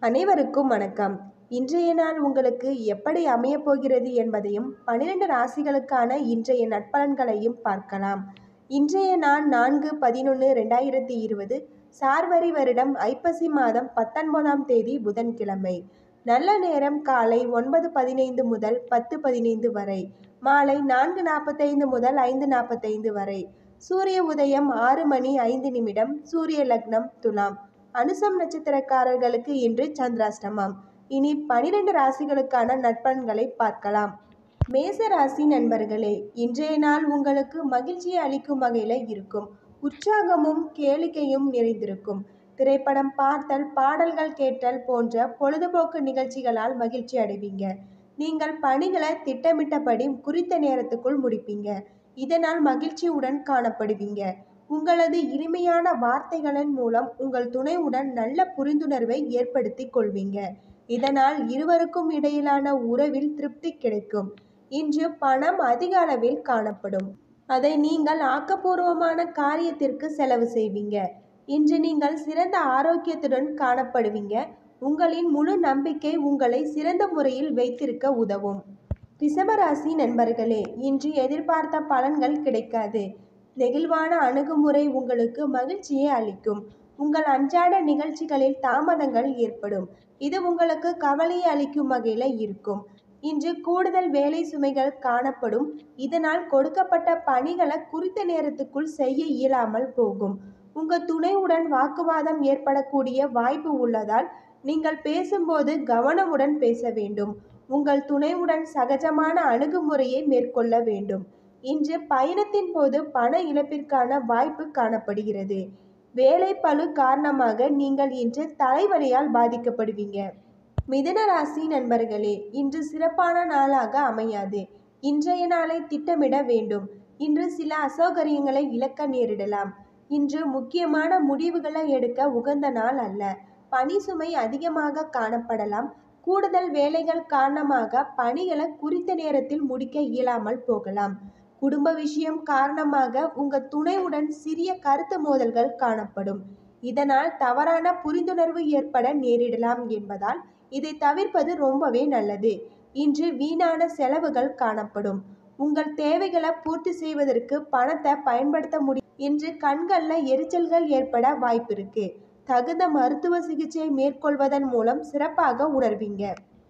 அனைவருக்கும் வணக்கம் இன்றைய நாள் உங்களுக்கு எப்படி அமையப் போகிறது என்பதையும் பன்னிரண்டு ராசிகளுக்கான இன்றைய நட்பலன்களையும் பார்க்கலாம் இன்றைய நாள் நான்கு பதினொன்று ரெண்டாயிரத்தி இருபது சார்வரி வருடம் ஐப்பசி மாதம் பத்தொன்பதாம் தேதி புதன்கிழமை நல்ல நேரம் காலை ஒன்பது பதினைந்து முதல் பத்து பதினைந்து வரை மாலை நான்கு நாற்பத்தைந்து முதல் ஐந்து நாற்பத்தைந்து வரை சூரிய உதயம் ஆறு மணி ஐந்து நிமிடம் சூரிய லக்னம் துலாம் அனுசம் நட்சத்திரக்காரர்களுக்கு இன்று சந்திராஷ்டமம் இனி பனிரெண்டு ராசிகளுக்கான நட்பண்களை பார்க்கலாம் மேச ராசி நண்பர்களே இன்றைய நாள் உங்களுக்கு மகிழ்ச்சியை அளிக்கும் வகையில் இருக்கும் உற்சாகமும் கேளிக்கையும் நிறைந்திருக்கும் திரைப்படம் பார்த்தல் பாடல்கள் கேட்டல் போன்ற பொழுதுபோக்கு நிகழ்ச்சிகளால் மகிழ்ச்சி அடைவீங்க நீங்கள் பணிகளை திட்டமிட்டபடி குறித்த நேரத்துக்குள் முடிப்பீங்க இதனால் மகிழ்ச்சியுடன் காணப்படுவீங்க உங்களது இனிமையான வார்த்தைகளின் மூலம் உங்கள் துணையுடன் நல்ல புரிந்துணர்வை ஏற்படுத்தி கொள்வீங்க இதனால் இருவருக்கும் இடையிலான உறவில் திருப்தி கிடைக்கும் இன்று பணம் அதிக அளவில் காணப்படும் அதை நீங்கள் ஆக்கப்பூர்வமான காரியத்திற்கு செலவு செய்வீங்க இன்று நீங்கள் சிறந்த ஆரோக்கியத்துடன் காணப்படுவீங்க உங்களின் முழு நம்பிக்கை உங்களை சிறந்த முறையில் வைத்திருக்க உதவும் ரிஷபராசி நண்பர்களே இன்று எதிர்பார்த்த பலன்கள் கிடைக்காது நெகிழ்வான அணுகுமுறை உங்களுக்கு மகிழ்ச்சியை அளிக்கும் உங்கள் அன்றாட நிகழ்ச்சிகளில் தாமதங்கள் ஏற்படும் இது உங்களுக்கு கவலையை அளிக்கும் வகையில் இருக்கும் இன்று கூடுதல் வேலை சுமைகள் காணப்படும் இதனால் கொடுக்கப்பட்ட பணிகளை குறித்த நேரத்துக்குள் செய்ய இயலாமல் போகும் உங்கள் துணையுடன் வாக்குவாதம் ஏற்படக்கூடிய வாய்ப்பு உள்ளதால் நீங்கள் பேசும்போது கவனமுடன் பேச வேண்டும் உங்கள் துணையுடன் சகஜமான அணுகுமுறையை மேற்கொள்ள வேண்டும் இன்று பயணத்தின் போது பண இழப்பிற்கான வாய்ப்பு காணப்படுகிறது வேலை பளு காரணமாக நீங்கள் இன்று தலைவலியால் பாதிக்கப்படுவீங்க மிதன ராசி நண்பர்களே இன்று சிறப்பான நாளாக அமையாது இன்றைய நாளை திட்டமிட வேண்டும் இன்று சில அசௌகரியங்களை இழக்க நேரிடலாம் இன்று முக்கியமான முடிவுகளை எடுக்க உகந்த நாள் அல்ல பணி சுமை அதிகமாக காணப்படலாம் கூடுதல் வேலைகள் காரணமாக பணிகளை குறித்த நேரத்தில் முடிக்க இயலாமல் போகலாம் குடும்ப விஷயம் காரணமாக உங்க துணையுடன் சிறிய கருத்து மோதல்கள் காணப்படும் இதனால் தவறான புரிந்துணர்வு ஏற்பட நேரிடலாம் என்பதால் இதை தவிர்ப்பது ரொம்பவே நல்லது இன்று வீணான செலவுகள் காணப்படும் உங்கள் தேவைகளை பூர்த்தி செய்வதற்கு பணத்தை பயன்படுத்த முடியும் இன்று கண்களில் எரிச்சல்கள் ஏற்பட வாய்ப்பிருக்கு தகுந்த மருத்துவ சிகிச்சை மேற்கொள்வதன் மூலம் சிறப்பாக உணர்வீங்க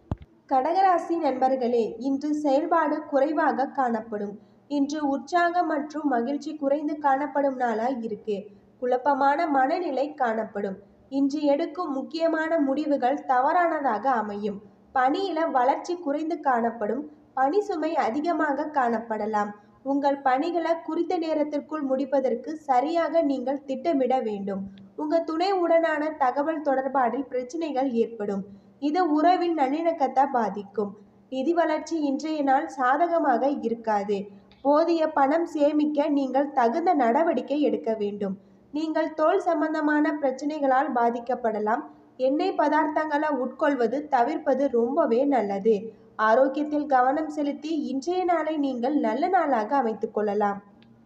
கடகராசி நண்பர்களே இன்று செயல்பாடு குறைவாக காணப்படும் இன்று உற்சாகம் மற்றும் மகிழ்ச்சி குறைந்து காணப்படும் நாளாய் இருக்கு குழப்பமான மனநிலை காணப்படும் இன்று எடுக்கும் முக்கியமான முடிவுகள் தவறானதாக அமையும் பணியில வளர்ச்சி குறைந்து காணப்படும் பணி சுமை அதிகமாக காணப்படலாம் உங்கள் பணிகளை குறித்த நேரத்திற்குள் முடிப்பதற்கு சரியாக நீங்கள் திட்டமிட வேண்டும் உங்க துணை உடனான தகவல் தொடர்பாடில் பிரச்சனைகள் ஏற்படும் இது உறவின் நல்லிணக்கத்தை பாதிக்கும் நிதி வளர்ச்சி இன்றைய நாள் சாதகமாக இருக்காது போதிய பணம் சேமிக்க நீங்கள் தகுந்த நடவடிக்கை எடுக்க வேண்டும் நீங்கள் தோல் சம்பந்தமான பிரச்சனைகளால் பாதிக்கப்படலாம் எண்ணெய் பதார்த்தங்களை உட்கொள்வது தவிர்ப்பது ரொம்பவே நல்லது ஆரோக்கியத்தில் கவனம் செலுத்தி இன்றைய நாளை நீங்கள் நல்ல நாளாக அமைத்துக் கொள்ளலாம்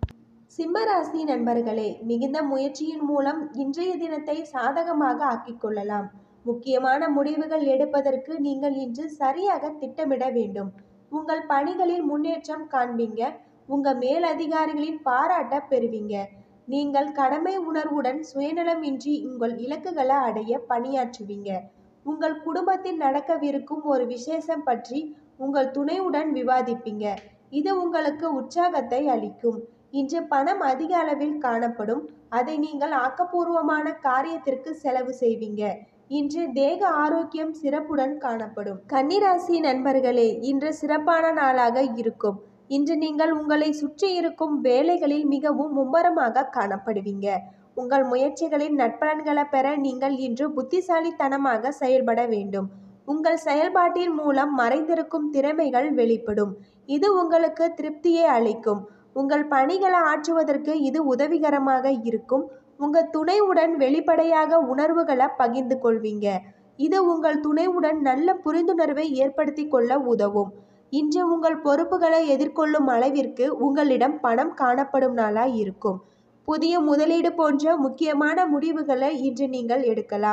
சிம்மராசி நண்பர்களே மிகுந்த முயற்சியின் மூலம் இன்றைய தினத்தை சாதகமாக ஆக்கிக் கொள்ளலாம் முக்கியமான முடிவுகள் எடுப்பதற்கு நீங்கள் இன்று சரியாக திட்டமிட வேண்டும் உங்கள் பணிகளில் முன்னேற்றம் காண்பீங்க உங்க மேலதிகாரிகளின் பாராட்ட பெறுவீங்க நீங்கள் கடமை உணர்வுடன் சுயநலமின்றி உங்கள் இலக்குகளை அடைய பணியாற்றுவீங்க உங்கள் குடும்பத்தில் நடக்கவிருக்கும் ஒரு விசேஷம் பற்றி உங்கள் துணையுடன் விவாதிப்பீங்க இது உங்களுக்கு உற்சாகத்தை அளிக்கும் இன்று பணம் அதிக அளவில் காணப்படும் அதை நீங்கள் ஆக்கப்பூர்வமான காரியத்திற்கு செலவு செய்வீங்க இன்று தேக ஆரோக்கியம் சிறப்புடன் காணப்படும் கன்னிராசி நண்பர்களே இன்று சிறப்பான நாளாக இருக்கும் இன்று நீங்கள் உங்களை சுற்றி இருக்கும் வேலைகளில் மிகவும் மும்மரமாக காணப்படுவீங்க உங்கள் முயற்சிகளின் நட்பலன்களை பெற நீங்கள் இன்று புத்திசாலித்தனமாக செயல்பட வேண்டும் உங்கள் செயல்பாட்டின் மூலம் மறைந்திருக்கும் திறமைகள் வெளிப்படும் இது உங்களுக்கு திருப்தியை அளிக்கும் உங்கள் பணிகளை ஆற்றுவதற்கு இது உதவிகரமாக இருக்கும் உங்கள் துணையுடன் வெளிப்படையாக உணர்வுகளை பகிர்ந்து கொள்வீங்க இது உங்கள் துணையுடன் நல்ல புரிந்துணர்வை ஏற்படுத்தி கொள்ள உதவும் இன்று உங்கள் பொறுப்புகளை எதிர்கொள்ளும் அளவிற்கு உங்களிடம் பணம் காணப்படும் நாளாய் இருக்கும் புதிய முதலீடு போன்ற முக்கியமான முடிவுகளை இன்று நீங்கள் எடுக்கலாம்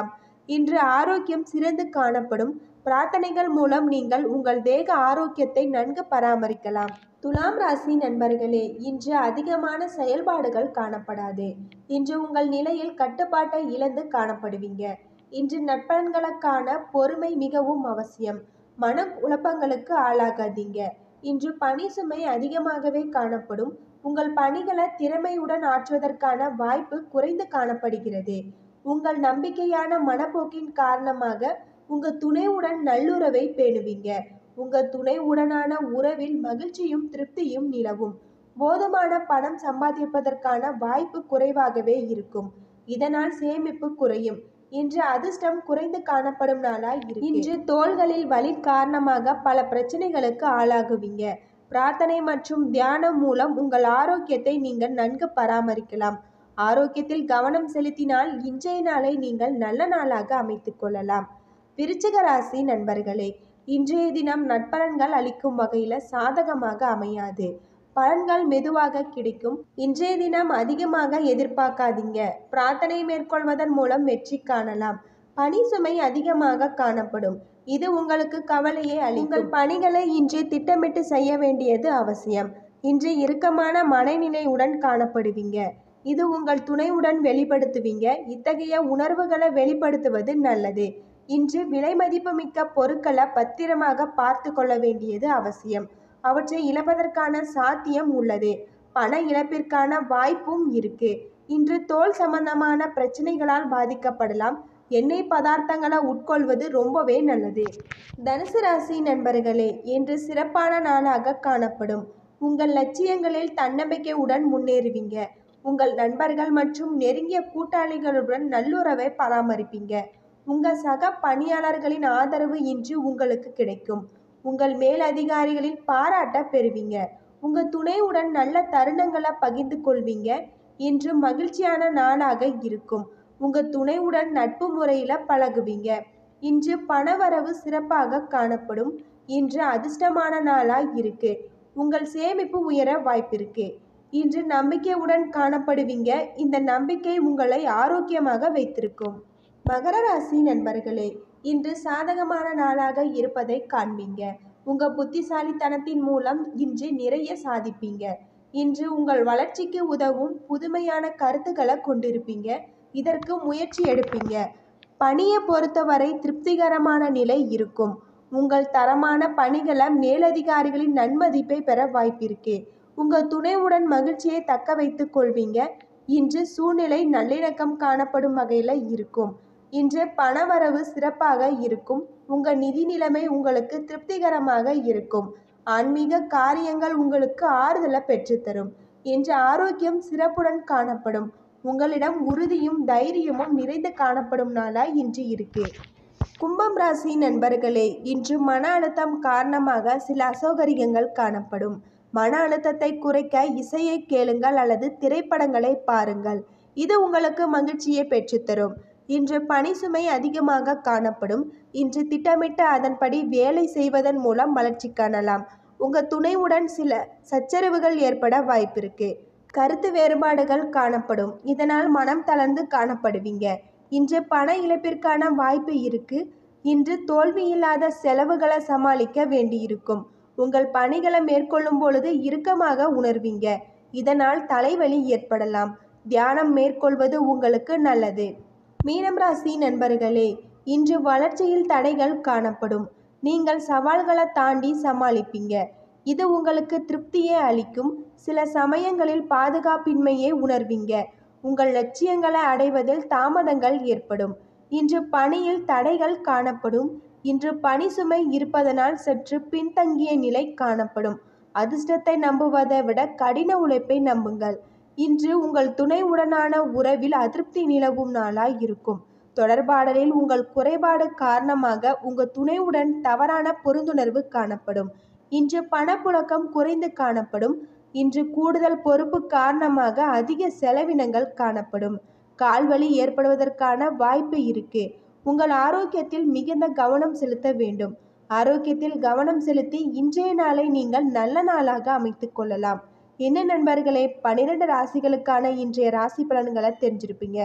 இன்று ஆரோக்கியம் சிறந்து காணப்படும் பிரார்த்தனைகள் மூலம் நீங்கள் உங்கள் தேக ஆரோக்கியத்தை நன்கு பராமரிக்கலாம் துலாம் ராசி நண்பர்களே இன்று அதிகமான செயல்பாடுகள் காணப்படாது இன்று உங்கள் நிலையில் கட்டுப்பாட்டை இழந்து காணப்படுவீங்க இன்று நட்பலன்களுக்கான பொறுமை மிகவும் அவசியம் மன குழப்பங்களுக்கு ஆளாகாதீங்க இன்று பணி சுமை அதிகமாகவே காணப்படும் உங்கள் பணிகளை திறமையுடன் ஆற்றுவதற்கான வாய்ப்பு குறைந்து காணப்படுகிறது உங்கள் நம்பிக்கையான மனப்போக்கின் காரணமாக உங்க துணையுடன் நல்லுறவை பேணுவீங்க உங்க துணையுடனான உறவில் மகிழ்ச்சியும் திருப்தியும் நிலவும் போதுமான பணம் சம்பாதிப்பதற்கான வாய்ப்பு குறைவாகவே இருக்கும் இதனால் சேமிப்பு குறையும் இன்று அதிர்ஷ்டம் குறைந்து காணப்படும் நாளாய் இருக்கு இன்று தோள்களில் வலி காரணமாக பல பிரச்சனைகளுக்கு ஆளாகுவீங்க பிரார்த்தனை மற்றும் தியானம் மூலம் உங்கள் ஆரோக்கியத்தை நீங்கள் நன்கு பராமரிக்கலாம் ஆரோக்கியத்தில் கவனம் செலுத்தினால் இன்றைய நாளை நீங்கள் நல்ல நாளாக அமைத்துக் கொள்ளலாம் விருச்சிக ராசி நண்பர்களே இன்றைய தினம் நட்பலன்கள் அளிக்கும் வகையில் சாதகமாக அமையாது பலன்கள் மெதுவாக கிடைக்கும் இன்றைய தினம் அதிகமாக எதிர்பார்க்காதீங்க பிரார்த்தனை மேற்கொள்வதன் மூலம் வெற்றி காணலாம் பணி சுமை அதிகமாக காணப்படும் இது உங்களுக்கு கவலையை அளிக்கும் உங்கள் பணிகளை இன்று திட்டமிட்டு செய்ய வேண்டியது அவசியம் இன்று இறுக்கமான மனநிலையுடன் காணப்படுவீங்க இது உங்கள் துணையுடன் வெளிப்படுத்துவீங்க இத்தகைய உணர்வுகளை வெளிப்படுத்துவது நல்லது இன்று விலை மதிப்புமிக்க பொருட்களை பத்திரமாக பார்த்து கொள்ள வேண்டியது அவசியம் அவற்றை இழப்பதற்கான சாத்தியம் உள்ளது பண இழப்பிற்கான வாய்ப்பும் இருக்கு இன்று தோல் சம்பந்தமான பிரச்சனைகளால் பாதிக்கப்படலாம் எண்ணெய் பதார்த்தங்களை உட்கொள்வது ரொம்பவே நல்லது தனுசு ராசி நண்பர்களே இன்று சிறப்பான நாளாக காணப்படும் உங்கள் லட்சியங்களில் தன்னம்பிக்கையுடன் முன்னேறுவீங்க உங்கள் நண்பர்கள் மற்றும் நெருங்கிய கூட்டாளிகளுடன் நல்லுறவை பராமரிப்பீங்க உங்கள் சக பணியாளர்களின் ஆதரவு இன்று உங்களுக்கு கிடைக்கும் உங்கள் மேலதிகாரிகளின் பாராட்ட பெறுவீங்க உங்கள் துணையுடன் நல்ல தருணங்களை பகிர்ந்து கொள்வீங்க இன்று மகிழ்ச்சியான நாளாக இருக்கும் உங்கள் துணையுடன் நட்பு முறையில் பழகுவீங்க இன்று பணவரவு சிறப்பாக காணப்படும் இன்று அதிர்ஷ்டமான நாளாக இருக்கு உங்கள் சேமிப்பு உயர வாய்ப்பிருக்கு இன்று நம்பிக்கையுடன் காணப்படுவீங்க இந்த நம்பிக்கை உங்களை ஆரோக்கியமாக வைத்திருக்கும் மகர ராசி நண்பர்களே இன்று சாதகமான நாளாக இருப்பதை காண்பீங்க உங்க புத்திசாலித்தனத்தின் மூலம் இன்று நிறைய சாதிப்பீங்க இன்று உங்கள் வளர்ச்சிக்கு உதவும் புதுமையான கருத்துக்களை கொண்டிருப்பீங்க இதற்கு முயற்சி எடுப்பீங்க பணியை பொறுத்தவரை திருப்திகரமான நிலை இருக்கும் உங்கள் தரமான பணிகளை மேலதிகாரிகளின் நன்மதிப்பை பெற வாய்ப்பிருக்கு உங்கள் துணைவுடன் மகிழ்ச்சியை தக்க வைத்துக் கொள்வீங்க இன்று சூழ்நிலை நல்லிணக்கம் காணப்படும் வகையில் இருக்கும் இன்று பணவரவு சிறப்பாக இருக்கும் உங்கள் நிதி நிலைமை உங்களுக்கு திருப்திகரமாக இருக்கும் ஆன்மீக காரியங்கள் உங்களுக்கு ஆறுதலை பெற்றுத்தரும் இன்று ஆரோக்கியம் சிறப்புடன் காணப்படும் உங்களிடம் உறுதியும் தைரியமும் நிறைந்து காணப்படும் நாளாய் இன்று இருக்கு கும்பம் ராசி நண்பர்களே இன்று மன அழுத்தம் காரணமாக சில அசௌகரியங்கள் காணப்படும் மன அழுத்தத்தை குறைக்க இசையை கேளுங்கள் அல்லது திரைப்படங்களை பாருங்கள் இது உங்களுக்கு மகிழ்ச்சியை பெற்றுத்தரும் இன்று பணி சுமை அதிகமாக காணப்படும் இன்று திட்டமிட்டு அதன்படி வேலை செய்வதன் மூலம் வளர்ச்சி காணலாம் உங்கள் துணைவுடன் சில சச்சரவுகள் ஏற்பட வாய்ப்பிருக்கு கருத்து வேறுபாடுகள் காணப்படும் இதனால் மனம் தளர்ந்து காணப்படுவீங்க இன்று பண இழப்பிற்கான வாய்ப்பு இருக்கு இன்று தோல்வியில்லாத செலவுகளை சமாளிக்க வேண்டியிருக்கும் உங்கள் பணிகளை மேற்கொள்ளும் பொழுது இறுக்கமாக உணர்வீங்க இதனால் தலைவலி ஏற்படலாம் தியானம் மேற்கொள்வது உங்களுக்கு நல்லது மீனம் ராசி நண்பர்களே இன்று வளர்ச்சியில் தடைகள் காணப்படும் நீங்கள் சவால்களை தாண்டி சமாளிப்பீங்க இது உங்களுக்கு திருப்தியை அளிக்கும் சில சமயங்களில் பாதுகாப்பின்மையை உணர்வீங்க உங்கள் லட்சியங்களை அடைவதில் தாமதங்கள் ஏற்படும் இன்று பணியில் தடைகள் காணப்படும் இன்று பணி சுமை இருப்பதனால் சற்று பின்தங்கிய நிலை காணப்படும் அதிர்ஷ்டத்தை நம்புவதை விட கடின உழைப்பை நம்புங்கள் இன்று உங்கள் துணையுடனான உறவில் அதிருப்தி நிலவும் நாளாய் இருக்கும் தொடர்பாடலில் உங்கள் குறைபாடு காரணமாக உங்கள் துணையுடன் தவறான பொருந்துணர்வு காணப்படும் இன்று பணப்புழக்கம் குறைந்து காணப்படும் இன்று கூடுதல் பொறுப்பு காரணமாக அதிக செலவினங்கள் காணப்படும் கால்வலி ஏற்படுவதற்கான வாய்ப்பு இருக்கு உங்கள் ஆரோக்கியத்தில் மிகுந்த கவனம் செலுத்த வேண்டும் ஆரோக்கியத்தில் கவனம் செலுத்தி இன்றைய நாளை நீங்கள் நல்ல நாளாக அமைத்துக் கொள்ளலாம் என்ன நண்பர்களே பன்னிரெண்டு ராசிகளுக்கான இன்றைய ராசி பலன்களை தெரிஞ்சிருப்பீங்க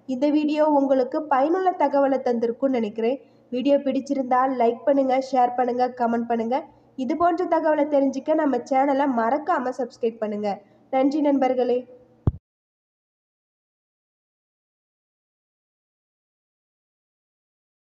இந்த வீடியோ உங்களுக்கு பயனுள்ள தகவலை தந்திருக்கும்னு நினைக்கிறேன் வீடியோ பிடிச்சிருந்தால் லைக் பண்ணுங்கள் ஷேர் பண்ணுங்கள் கமெண்ட் பண்ணுங்கள் இது போன்ற தகவலை தெரிஞ்சுக்க நம்ம சேனலை மறக்காமல் சப்ஸ்கிரைப் பண்ணுங்கள் நன்றி நண்பர்களே